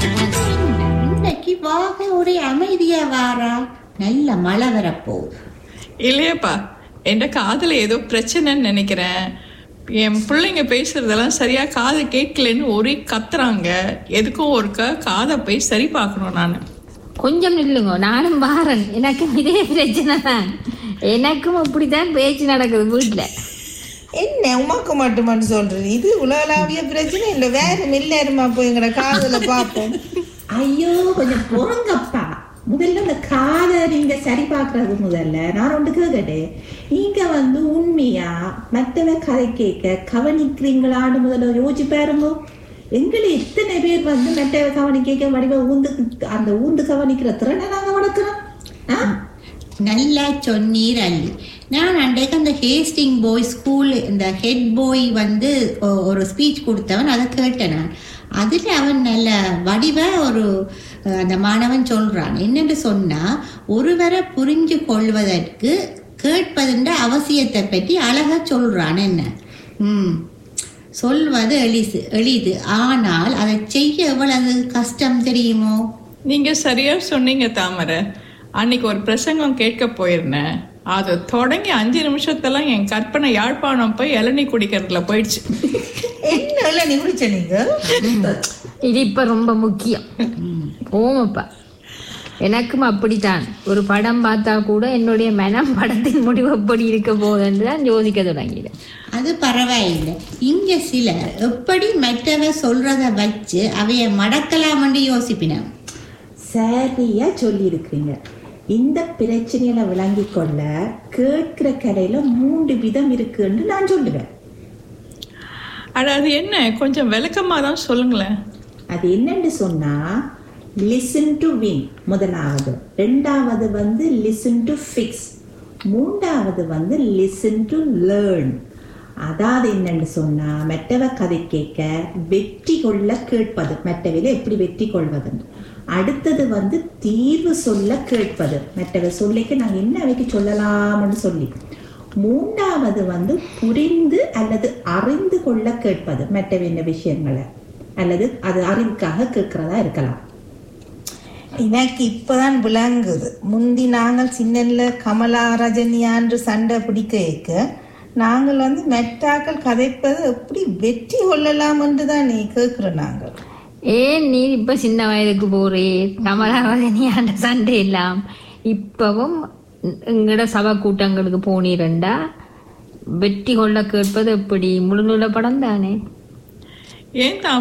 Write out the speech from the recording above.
இன்னைக்கு வாக ஒரே அமைதியா வாரா நல்ல மழை வரப்போகுது இல்லையாப்பா என் காதுல ஏதோ பிரச்சனைன்னு நினைக்கிறேன் என் பிள்ளைங்க பேசுறதெல்லாம் சரியா காது கேட்கலன்னு ஒரே கத்துறாங்க எதுக்கும் ஒருக்க காதை போய் சரி பார்க்கணும் நான் கொஞ்சம் நில்லுங்க நானும் வாரேன் எனக்கும் இதே பிரச்சனை தான் எனக்கும் அப்படித்தான் பேச்சு நடக்குது வீட்டில் என்ன உமாக்கு மட்டுமான்னு சொல்றது இது உலகளாவிய பிரச்சனை இல்லை வேற மில்லாருமா போய் எங்கட காதுல பார்ப்போம் ஐயோ கொஞ்சம் பொறுங்கப்பா முதல்ல இந்த காதை நீங்க சரி பார்க்கறது முதல்ல நான் ஒன்று கேட்கட்டே நீங்க வந்து உண்மையா மற்றவ கதை கேட்க கவனிக்கிறீங்களான்னு முதல்ல யோசிச்சு பாருங்க எங்களை எத்தனை பேர் வந்து மற்றவ கவனி கேட்க வடிவ ஊந்து அந்த ஊந்து கவனிக்கிற திறனை நாங்க வளர்க்கிறோம் ஆ? நல்லா சொன்னீர் அள்ளி நான் அன்றைக்கு அந்த ஹேஸ்டிங் பாய் ஸ்கூல் இந்த ஹெட் பாய் வந்து ஒ- ஒரு ஸ்பீச் கொடுத்தவன் அதை கேட்டேன் நான் அதில் அவன் நல்ல வடிவ ஒரு அஹ், அந்த மாணவன் சொல்றான் என்னன்னு சொன்னா ஒருவரை புரிஞ்சு கொள்வதற்கு கேட்பதுன்ற அவசியத்தை பற்றி அழகா சொல்றான் என்ன ம் சொல்வது எளிது எளிது ஆனால் அதை செய்ய எவ்வளவு கஷ்டம் தெரியுமோ நீங்க சரியா சொன்னீங்க தாமரை அன்னைக்கு ஒரு பிரசங்கம் கேட்க போயிருந்தேன் அது தொடங்கி அஞ்சு நிமிஷத்தெல்லாம் என் கற்பனை யாழ்ப்பாணம் போய் இளநீ குடிக்கிறதுல போயிடுச்சு என்ன நீ குடிச்ச நீங்க இது இப்போ ரொம்ப முக்கியம் ஓமப்பா எனக்கும் அப்படித்தான் ஒரு படம் பார்த்தா கூட என்னுடைய மனம் படத்தின் முடிவு எப்படி இருக்க போகுதுன்னு தான் யோசிக்க தொடங்கிட்டேன் அது பரவாயில்லை இங்க சிலர் எப்படி மற்றவ சொல்றத வச்சு அவைய மடக்கலாம்னு யோசிப்பின சரியா சொல்லி இந்த பிரச்சனையில விளங்கி கொள்ள கேட்கிற கடையில மூன்று விதம் இருக்குன்னு நான் சொல்லுவேன் அட அது என்ன கொஞ்சம் விளக்கமா தான் சொல்லுங்களேன் அது என்னன்னு சொன்னா லிசன் டு வின் முதலாவது ரெண்டாவது வந்து லிசன் டு ஃபிக்ஸ் மூன்றாவது வந்து லிசன் டு லேர்ன் அதாவது என்னன்னு சொன்னா மெட்டவ கதை கேட்க வெற்றி கொள்ள கேட்பது மெட்டவில எப்படி வெற்றி கொள்வதுன்னு அடுத்தது வந்து தீர்வு சொல்ல கேட்பது மெட்டவ சொல்லிக்க நாங்கள் என்ன வைக்க சொல்லலாம்னு சொல்லி மூன்றாவது வந்து புரிந்து அல்லது அறிந்து கொள்ள கேட்பது மற்றவின விஷயங்களை அல்லது அது அறிவுக்காக கேட்கிறதா இருக்கலாம் எனக்கு இப்பதான் விளங்குது முந்தி நாங்கள் சின்னல்ல கமலா ரஜினியான்று சண்டை பிடிக்க வைக்க நாங்கள் வந்து மெட்டாக்கள் கதைப்பது எப்படி வெற்றி கொள்ளலாம் என்று தான் நீ கேட்கிறோம் நாங்கள் ஏன் நீ இப்ப சின்ன வயதுக்கு போறே கமலாவதனியாண்ட சண்டை எல்லாம் இப்பவும் எங்கட சபை கூட்டங்களுக்கு போனீரண்டா வெற்றி கொள்ள கேட்பது எப்படி முழு படம் தானே ஏன் தாமரை